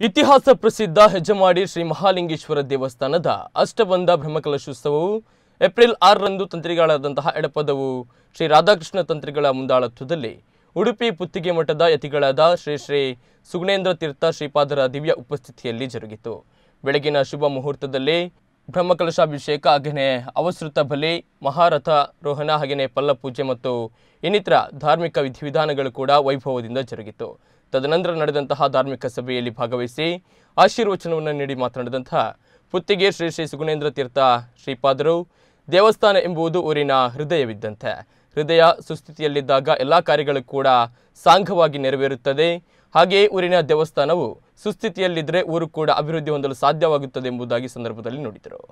ಇತಿಹಾಸ ಪ್ರಸಿದ್ಧ ಹೆಜ್ಜಮಾಡಿ ಶ್ರೀ ಮಹಾಲಿಂಗೇಶ್ವರ ದೇವಸ್ಥಾನದ ಅಷ್ಟಬಂಧ ಬ್ರಹ್ಮಕಲಶೋತ್ಸವವು ಏಪ್ರಿಲ್ ಆರರಂದು ತಂತ್ರಿಗಳಾದಂತಹ ಎಡಪದವು ಶ್ರೀ ರಾಧಾಕೃಷ್ಣ ತಂತ್ರಿಗಳ ಮುಂದಾಳತ್ವದಲ್ಲಿ ಉಡುಪಿ ಪುತ್ತಿಗೆ ಮಠದ ಯತಿಗಳಾದ ಶ್ರೀ ಶ್ರೀ ಸುಗುಣೇಂದ್ರ ತೀರ್ಥ ಶ್ರೀಪಾದರ ದಿವ್ಯ ಉಪಸ್ಥಿತಿಯಲ್ಲಿ ಜರುಗಿತು ಬೆಳಗಿನ ಶುಭ ಮುಹೂರ್ತದಲ್ಲಿ ಬ್ರಹ್ಮಕಲಶಾಭಿಷೇಕ ಹಾಗೆಯೇ ಅವಸೃತ ಬಲಿ ಮಹಾರಥ ರೋಹಣ ಹಾಗೆಯೇ ಪಲ್ಲ ಪೂಜೆ ಮತ್ತು ಇನ್ನಿತರ ಧಾರ್ಮಿಕ ವಿಧಿವಿಧಾನಗಳು ಕೂಡ ವೈಭವದಿಂದ ಜರುಗಿತು ತದನಂತರ ನಡೆದಂತಹ ಧಾರ್ಮಿಕ ಸಭೆಯಲ್ಲಿ ಭಾಗವಹಿಸಿ ಆಶೀರ್ವಚನವನ್ನು ನೀಡಿ ಮಾತನಾಡಿದಂತಹ ಪುತ್ತಿಗೆ ಶ್ರೀ ಶ್ರೀ ಸುಗುಣೇಂದ್ರ ತೀರ್ಥ ಶ್ರೀಪಾದರು ದೇವಸ್ಥಾನ ಎಂಬುದು ಊರಿನ ಹೃದಯವಿದ್ದಂತೆ ಹೃದಯ ಸುಸ್ಥಿತಿಯಲ್ಲಿದ್ದಾಗ ಎಲ್ಲ ಕಾರ್ಯಗಳು ಕೂಡ ಸಾಂಘವಾಗಿ ನೆರವೇರುತ್ತದೆ ಹಾಗೆಯೇ ಊರಿನ ದೇವಸ್ಥಾನವು ಸುಸ್ಥಿತಿಯಲ್ಲಿದ್ದರೆ ಊರು ಕೂಡ ಅಭಿವೃದ್ಧಿ ಹೊಂದಲು ಸಾಧ್ಯವಾಗುತ್ತದೆ ಎಂಬುದಾಗಿ ಸಂದರ್ಭದಲ್ಲಿ ನುಡಿದರು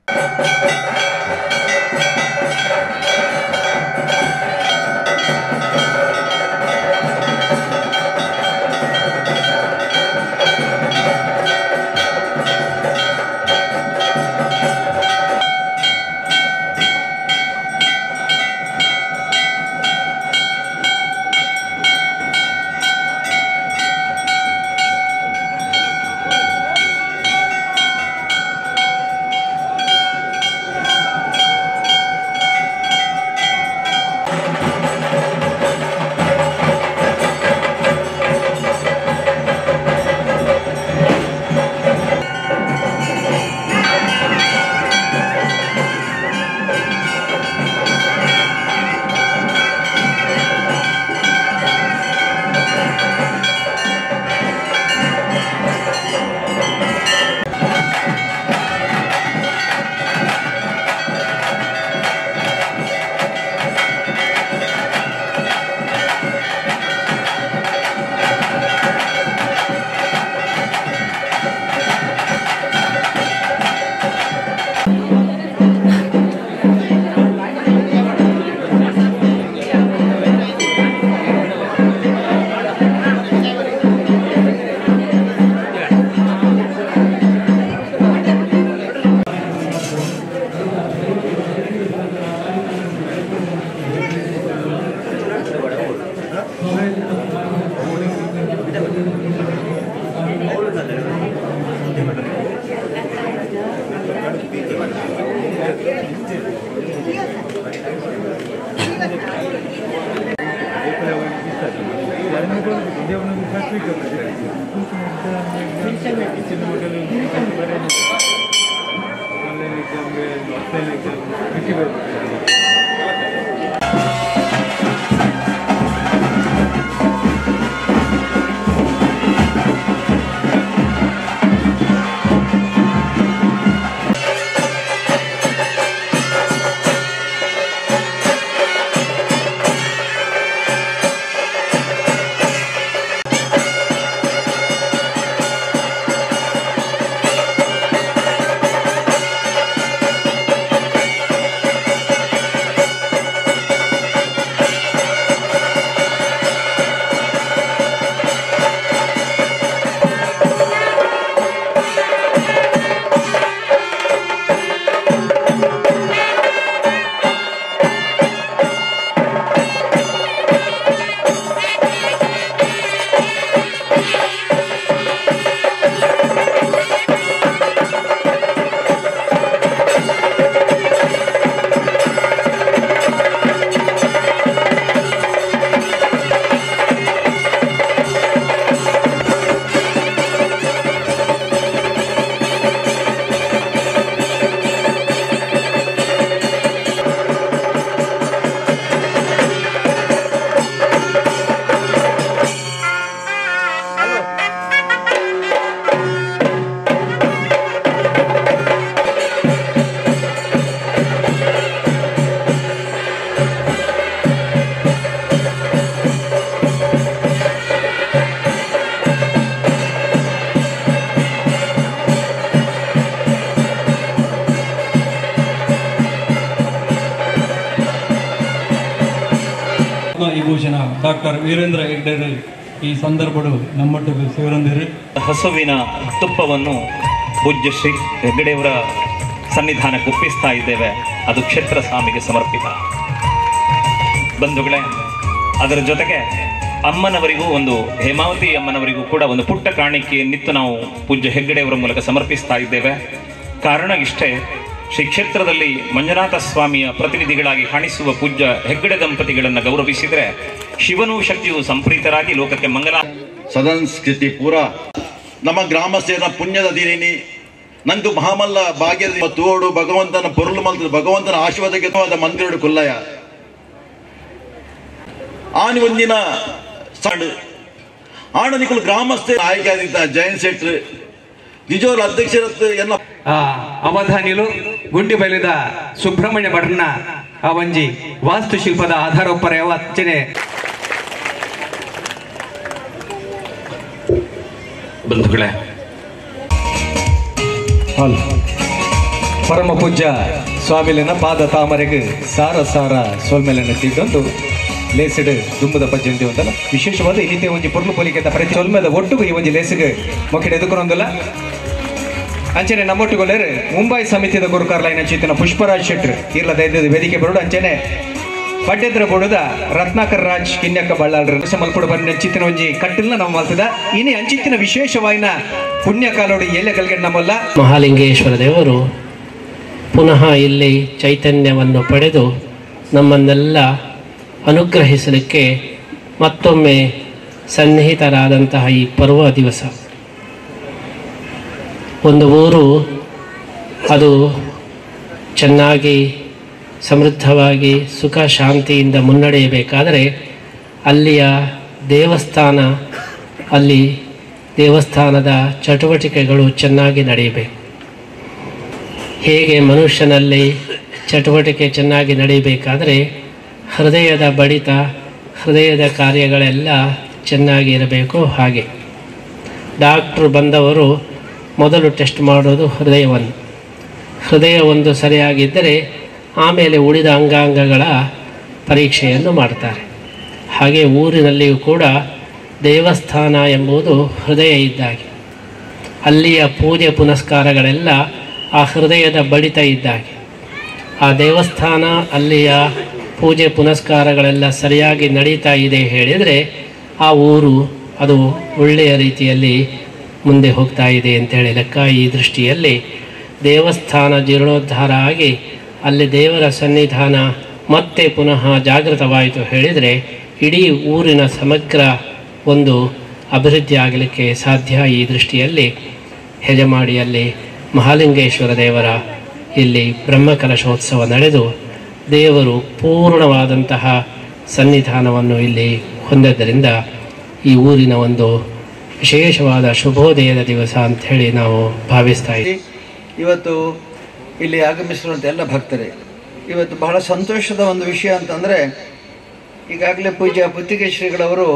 ಪದ್ಮವಿಭೂಷಣ ಡಾಕ್ಟರ್ ವೀರೇಂದ್ರ ಹೆಗ್ಡೆರು ಈ ಸಂದರ್ಭಡು ನಮ್ಮೊಟ್ಟಿಗೆ ಸೇರೊಂದಿರು ಹಸುವಿನ ತುಪ್ಪವನ್ನು ಪೂಜ್ಯ ಶ್ರೀ ಹೆಗ್ಗಡೆಯವರ ಸನ್ನಿಧಾನಕ್ಕೆ ಒಪ್ಪಿಸ್ತಾ ಇದ್ದೇವೆ ಅದು ಕ್ಷೇತ್ರ ಸ್ವಾಮಿಗೆ ಸಮರ್ಪಿತ ಬಂಧುಗಳೇ ಅದರ ಜೊತೆಗೆ ಅಮ್ಮನವರಿಗೂ ಒಂದು ಹೇಮಾವತಿ ಅಮ್ಮನವರಿಗೂ ಕೂಡ ಒಂದು ಪುಟ್ಟ ಕಾಣಿಕೆಯನ್ನಿತ್ತು ನಾವು ಪೂಜ್ಯ ಹೆಗ್ಗಡೆಯವರ ಮೂಲಕ ಸಮರ್ಪಿಸ್ತಾ ಇದ್ದೇವೆ ಕಾರಣ ಇಷ್ಟೇ ಶ್ರೀ ಕ್ಷೇತ್ರದಲ್ಲಿ ಮಂಜುನಾಥ ಸ್ವಾಮಿಯ ಪ್ರತಿನಿಧಿಗಳಾಗಿ ಕಾಣಿಸುವ ಪೂಜ್ಯ ಹೆಗ್ಗಡೆ ದಂಪತಿಗಳನ್ನು ಗೌರವಿಸಿದರೆ ಶಿವನೂ ಶಕ್ತಿಯು ಸಂಪ್ರೀತರಾಗಿ ಲೋಕಕ್ಕೆ ಮಂಗಲ ಸದನ್ಸ್ಕೃತಿ ಪೂರ ನಮ್ಮ ಗ್ರಾಮಸ್ಥರ ಪುಣ್ಯದ ದಿನೇನಿ ನಂದು ಮಹಾಮಲ್ಲ ಭಾಗ್ಯದ ತೋಡು ಭಗವಂತನ ಪೊರುಳು ಮಲ್ತ ಭಗವಂತನ ಆಶೀರ್ವಾದಕ್ಕೆ ಆದ ಮಂದಿರಡು ಕುಲ್ಲಯ ಆನಿ ಒಂದಿನ ಸಾಡು ಆಣನಿಕಲು ಗ್ರಾಮಸ್ಥೆ ನಾಯಕ ಆದಿದ್ದ ಜಯಂತ್ ಶೆಟ್ರ್ ನಿಜವಾಗ್ಲೂ ಅಧ್ಯಕ್ಷರತ್ತು ಎಲ್ಲ ಆ ಅವಧಾನಿಲು ಗುಂಡಿ ಬಯಲಿದ ಸುಬ್ರಹ್ಮಣ್ಯ ಭಟ್ರನ ಆ ಒಂಜಿ ವಾಸ್ತುಶಿಲ್ಪದ ಆಧಾರೋಪರ ಅಚ್ಚನೆ ಬಂಧುಗಳೇ ಹಾಲ್ ಪರಮ ಪೂಜ್ಯ ಸ್ವಾಮಿಲಿನ ಪಾದ ತಾಮರೆಗೆ ಸಾರ ಸಾರ ಸೋಲ್ಮೆಲನ ತಿದ್ದೊಂದು ಲೇಸಿಡ್ ದುಮ್ಮದ ಪಜ್ಜಂತಿ ಒಂದಲ್ಲ ವಿಶೇಷವಾದ ಇನ್ನಿತೆ ಒಂಜಿ ಪೊರ್ಲು ಪೊಲಿಕೆದ ಪ್ರತಿ ಸೊಲ್ಮೆದ ಒಟ್ಟುಗು ಈ ಒಂಜಿ ಲೇಸಿಗೆ ಮೊಕ್ಕಿಡ ಎದುಕೊನೊಂದಲ್ಲ ಅಂಚನೆ ನಮ್ಮೊಟ್ಟುಗೊಳ್ಳೇರು ಮುಂಬೈ ಸಮಿತಿದ ಗುರುಕಾರ್ಲೈನ ಚೇತನ ಪುಷ್ಪರಾಜ್ ಶೆಟ್ರ್ ಇರ್ಲದ ಎದ್ದದ ವೇದಿಕೆ ಬರೋಡು ಅಂಚನೆ ಪಡ್ಡೆದ್ರ ಬೋಡುದ ರತ್ನಾಕರ್ ರಾಜ್ ಕಿನ್ಯಕ್ಕ ಬಳ್ಳಾಳ್ರ ಮಲ್ಪುಡು ಬಂದ ಚಿತ್ತಿನ ಒಂಜಿ ಕಟ್ಟಿಲ್ನ ನಮ್ಮ ಮಲ್ತದ ಇನಿ ಅಂಚಿತ್ತಿನ ವಿಶೇಷವಾಯಿನ ಪುಣ್ಯ ಕಾಲೋಡು ಎಲೆ ಗಲ್ಗೆಡ್ ನಮ್ಮಲ್ಲ ಮಹಾಲಿಂಗೇಶ್ವರ ದೇವರು ಪುನಃ ಇಲ್ಲಿ ಚೈತನ್ಯವನ್ನು ಪಡೆದು ನಮ್ಮನ್ನೆಲ್ಲ ಅನುಗ್ರಹಿಸಲಿಕ್ಕೆ ಮತ್ತೊಮ್ಮೆ ಸನ್ನಿಹಿತರಾದಂತಹ ಈ ಪರ್ವ ದಿವಸ ಒಂದು ಊರು ಅದು ಚೆನ್ನಾಗಿ ಸಮೃದ್ಧವಾಗಿ ಸುಖ ಶಾಂತಿಯಿಂದ ಮುನ್ನಡೆಯಬೇಕಾದರೆ ಅಲ್ಲಿಯ ದೇವಸ್ಥಾನ ಅಲ್ಲಿ ದೇವಸ್ಥಾನದ ಚಟುವಟಿಕೆಗಳು ಚೆನ್ನಾಗಿ ನಡೆಯಬೇಕು ಹೇಗೆ ಮನುಷ್ಯನಲ್ಲಿ ಚಟುವಟಿಕೆ ಚೆನ್ನಾಗಿ ನಡೆಯಬೇಕಾದರೆ ಹೃದಯದ ಬಡಿತ ಹೃದಯದ ಕಾರ್ಯಗಳೆಲ್ಲ ಚೆನ್ನಾಗಿ ಇರಬೇಕು ಹಾಗೆ ಡಾಕ್ಟ್ರು ಬಂದವರು ಮೊದಲು ಟೆಸ್ಟ್ ಮಾಡೋದು ಹೃದಯವನ್ನು ಹೃದಯ ಒಂದು ಸರಿಯಾಗಿದ್ದರೆ ಆಮೇಲೆ ಉಳಿದ ಅಂಗಾಂಗಗಳ ಪರೀಕ್ಷೆಯನ್ನು ಮಾಡ್ತಾರೆ ಹಾಗೆ ಊರಿನಲ್ಲಿಯೂ ಕೂಡ ದೇವಸ್ಥಾನ ಎಂಬುದು ಹೃದಯ ಇದ್ದಾಗೆ ಅಲ್ಲಿಯ ಪೂಜೆ ಪುನಸ್ಕಾರಗಳೆಲ್ಲ ಆ ಹೃದಯದ ಬಡಿತ ಇದ್ದಾಗೆ ಆ ದೇವಸ್ಥಾನ ಅಲ್ಲಿಯ ಪೂಜೆ ಪುನಸ್ಕಾರಗಳೆಲ್ಲ ಸರಿಯಾಗಿ ನಡೀತಾ ಇದೆ ಹೇಳಿದರೆ ಆ ಊರು ಅದು ಒಳ್ಳೆಯ ರೀತಿಯಲ್ಲಿ ಮುಂದೆ ಹೋಗ್ತಾ ಇದೆ ಅಂತೇಳಿ ಲೆಕ್ಕ ಈ ದೃಷ್ಟಿಯಲ್ಲಿ ದೇವಸ್ಥಾನ ಜೀರ್ಣೋದ್ಧಾರ ಆಗಿ ಅಲ್ಲಿ ದೇವರ ಸನ್ನಿಧಾನ ಮತ್ತೆ ಪುನಃ ಜಾಗೃತವಾಯಿತು ಹೇಳಿದರೆ ಇಡೀ ಊರಿನ ಸಮಗ್ರ ಒಂದು ಅಭಿವೃದ್ಧಿ ಆಗಲಿಕ್ಕೆ ಸಾಧ್ಯ ಈ ದೃಷ್ಟಿಯಲ್ಲಿ ಹೆಜಮಾಡಿಯಲ್ಲಿ ಮಹಾಲಿಂಗೇಶ್ವರ ದೇವರ ಇಲ್ಲಿ ಬ್ರಹ್ಮಕಲಶೋತ್ಸವ ನಡೆದು ದೇವರು ಪೂರ್ಣವಾದಂತಹ ಸನ್ನಿಧಾನವನ್ನು ಇಲ್ಲಿ ಹೊಂದಿದ್ದರಿಂದ ಈ ಊರಿನ ಒಂದು ವಿಶೇಷವಾದ ಶುಭೋದಯದ ದಿವಸ ಅಂಥೇಳಿ ನಾವು ಭಾವಿಸ್ತಾ ಇದ್ದೀವಿ ಇವತ್ತು ಇಲ್ಲಿ ಆಗಮಿಸಿರುವಂಥ ಎಲ್ಲ ಭಕ್ತರೇ ಇವತ್ತು ಬಹಳ ಸಂತೋಷದ ಒಂದು ವಿಷಯ ಅಂತಂದರೆ ಈಗಾಗಲೇ ಪೂಜ್ಯ ಪುತ್ತಿಗೆ ಶ್ರೀಗಳವರು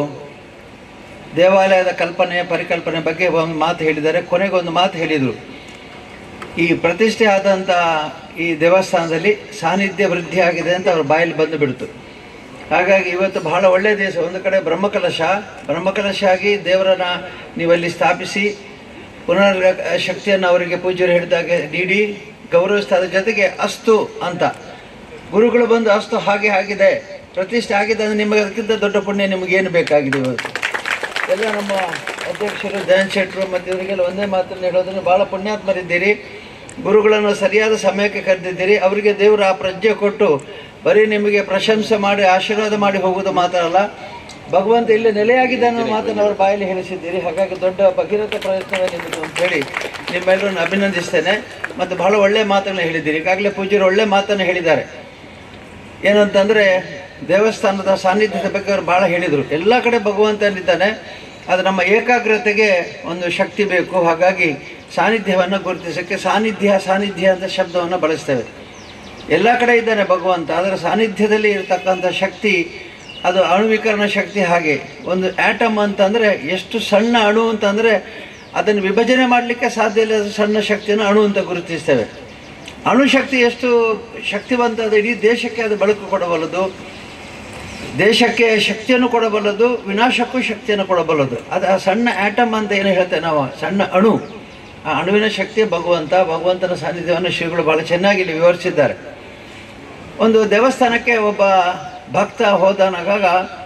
ದೇವಾಲಯದ ಕಲ್ಪನೆ ಪರಿಕಲ್ಪನೆ ಬಗ್ಗೆ ಒಂದು ಮಾತು ಹೇಳಿದ್ದಾರೆ ಕೊನೆಗೊಂದು ಮಾತು ಹೇಳಿದರು ಈ ಪ್ರತಿಷ್ಠೆ ಆದಂಥ ಈ ದೇವಸ್ಥಾನದಲ್ಲಿ ಸಾನ್ನಿಧ್ಯ ವೃದ್ಧಿ ಆಗಿದೆ ಅಂತ ಅವ್ರ ಬಾಯಲ್ಲಿ ಬಂದು ಬಿಡ್ತು ಹಾಗಾಗಿ ಇವತ್ತು ಬಹಳ ಒಳ್ಳೆಯ ದಿವಸ ಒಂದು ಕಡೆ ಬ್ರಹ್ಮಕಲಶ ಬ್ರಹ್ಮಕಲಶ ಆಗಿ ದೇವರನ್ನ ನೀವಲ್ಲಿ ಸ್ಥಾಪಿಸಿ ಪುನರ್ ಶಕ್ತಿಯನ್ನು ಅವರಿಗೆ ಪೂಜ್ಯರು ಹೇಳಿದಾಗ ನೀಡಿ ಗೌರವಿಸ್ತಾ ಅದ್ರ ಜೊತೆಗೆ ಅಸ್ತು ಅಂತ ಗುರುಗಳು ಬಂದು ಅಸ್ತು ಹಾಗೆ ಆಗಿದೆ ಪ್ರತಿಷ್ಠೆ ಆಗಿದೆ ಅಂದರೆ ನಿಮಗೆ ಅದಕ್ಕಿಂತ ದೊಡ್ಡ ಪುಣ್ಯ ನಿಮಗೇನು ಬೇಕಾಗಿದೆ ಇವತ್ತು ಎಲ್ಲ ನಮ್ಮ ಅಧ್ಯಕ್ಷರು ದಯಾನ್ ಶೆಟ್ಟರು ಮತ್ತು ಇವರಿಗೆಲ್ಲ ಒಂದೇ ಮಾತನ್ನು ಹೇಳೋದನ್ನು ಭಾಳ ಪುಣ್ಯಾತ್ಮರಿದ್ದೀರಿ ಗುರುಗಳನ್ನು ಸರಿಯಾದ ಸಮಯಕ್ಕೆ ಕರೆದಿದ್ದೀರಿ ಅವರಿಗೆ ದೇವರು ಆ ಪ್ರಜ್ಞೆ ಕೊಟ್ಟು ಬರೀ ನಿಮಗೆ ಪ್ರಶಂಸೆ ಮಾಡಿ ಆಶೀರ್ವಾದ ಮಾಡಿ ಹೋಗುವುದು ಮಾತ್ರ ಅಲ್ಲ ಭಗವಂತ ಇಲ್ಲಿ ನೆಲೆಯಾಗಿದ್ದಾನೆ ಅನ್ನೋ ಮಾತನ್ನು ಅವರ ಬಾಯಲ್ಲಿ ಹೇಳಿಸಿದ್ದೀರಿ ಹಾಗಾಗಿ ದೊಡ್ಡ ಭಗೀರಥ ಪ್ರಯತ್ನವೇ ನಿಮ್ಮದು ಅಂತ ಹೇಳಿ ನಿಮ್ಮೆಲ್ಲರನ್ನು ಅಭಿನಂದಿಸ್ತೇನೆ ಮತ್ತು ಬಹಳ ಒಳ್ಳೆಯ ಮಾತನ್ನು ಹೇಳಿದ್ದೀರಿ ಈಗಾಗಲೇ ಪೂಜ್ಯರು ಒಳ್ಳೆ ಮಾತನ್ನು ಹೇಳಿದ್ದಾರೆ ಏನು ಅಂತಂದರೆ ದೇವಸ್ಥಾನದ ಸಾನ್ನಿಧ್ಯದ ಬಗ್ಗೆ ಅವರು ಭಾಳ ಹೇಳಿದರು ಎಲ್ಲ ಕಡೆ ಭಗವಂತನಿದ್ದಾನೆ ಅದು ನಮ್ಮ ಏಕಾಗ್ರತೆಗೆ ಒಂದು ಶಕ್ತಿ ಬೇಕು ಹಾಗಾಗಿ ಸಾನ್ನಿಧ್ಯವನ್ನು ಗುರುತಿಸೋಕ್ಕೆ ಸಾನ್ನಿಧ್ಯ ಸಾನ್ನಿಧ್ಯ ಅಂತ ಶಬ್ದವನ್ನು ಬಳಸ್ತೇವೆ ಎಲ್ಲ ಕಡೆ ಇದ್ದಾನೆ ಭಗವಂತ ಅದರ ಸಾನ್ನಿಧ್ಯದಲ್ಲಿ ಇರತಕ್ಕಂಥ ಶಕ್ತಿ ಅದು ಅಣುವೀಕರಣ ಶಕ್ತಿ ಹಾಗೆ ಒಂದು ಆಟಮ್ ಅಂತಂದರೆ ಎಷ್ಟು ಸಣ್ಣ ಅಣು ಅಂತಂದರೆ ಅದನ್ನು ವಿಭಜನೆ ಮಾಡಲಿಕ್ಕೆ ಸಾಧ್ಯ ಇಲ್ಲದ ಸಣ್ಣ ಶಕ್ತಿಯನ್ನು ಅಣು ಅಂತ ಗುರುತಿಸ್ತೇವೆ ಅಣುಶಕ್ತಿ ಎಷ್ಟು ಶಕ್ತಿವಂತ ಅದು ಇಡೀ ದೇಶಕ್ಕೆ ಅದು ಬೆಳಕು ಕೊಡಬಲ್ಲದು ದೇಶಕ್ಕೆ ಶಕ್ತಿಯನ್ನು ಕೊಡಬಲ್ಲದು ವಿನಾಶಕ್ಕೂ ಶಕ್ತಿಯನ್ನು ಕೊಡಬಲ್ಲದು ಅದು ಆ ಸಣ್ಣ ಆಟಮ್ ಅಂತ ಏನು ಹೇಳ್ತೇವೆ ನಾವು ಸಣ್ಣ ಅಣು ಆ ಅಣುವಿನ ಶಕ್ತಿ ಭಗವಂತ ಭಗವಂತನ ಸಾನ್ನಿಧ್ಯವನ್ನು ಶ್ರೀಗಳು ಭಾಳ ಚೆನ್ನಾಗಿ ಇಲ್ಲಿ ವಿವರಿಸಿದ್ದಾರೆ ಒಂದು ದೇವಸ್ಥಾನಕ್ಕೆ ಒಬ್ಬ ಭಕ್ತ ಹೋದನಾಗ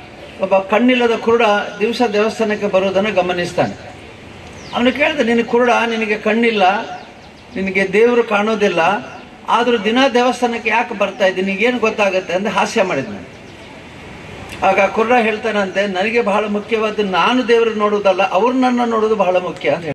ಒಬ್ಬ ಕಣ್ಣಿಲ್ಲದ ಕುರುಡ ದಿವಸ ದೇವಸ್ಥಾನಕ್ಕೆ ಬರುವುದನ್ನು ಗಮನಿಸ್ತಾನೆ ಅವನು ಕೇಳಿದೆ ನಿನಗೆ ಕುರುಡ ನಿನಗೆ ಕಣ್ಣಿಲ್ಲ ನಿನಗೆ ದೇವರು ಕಾಣೋದಿಲ್ಲ ಆದರೂ ದಿನ ದೇವಸ್ಥಾನಕ್ಕೆ ಯಾಕೆ ಬರ್ತಾ ಇದ್ದೀನಿ ನಿನಗೇನು ಗೊತ್ತಾಗುತ್ತೆ ಅಂತ ಹಾಸ್ಯ ಮಾಡಿದ್ನು ಆಗ ಕುರ್ರ ಹೇಳ್ತಾನಂತೆ ನನಗೆ ಬಹಳ ಮುಖ್ಯವಾದ ನಾನು ದೇವರು ನೋಡುವುದಲ್ಲ ಅವ್ರು ನನ್ನ ನೋಡೋದು ಬಹಳ ಮುಖ್ಯ ಅಂತ ಹೇಳಿ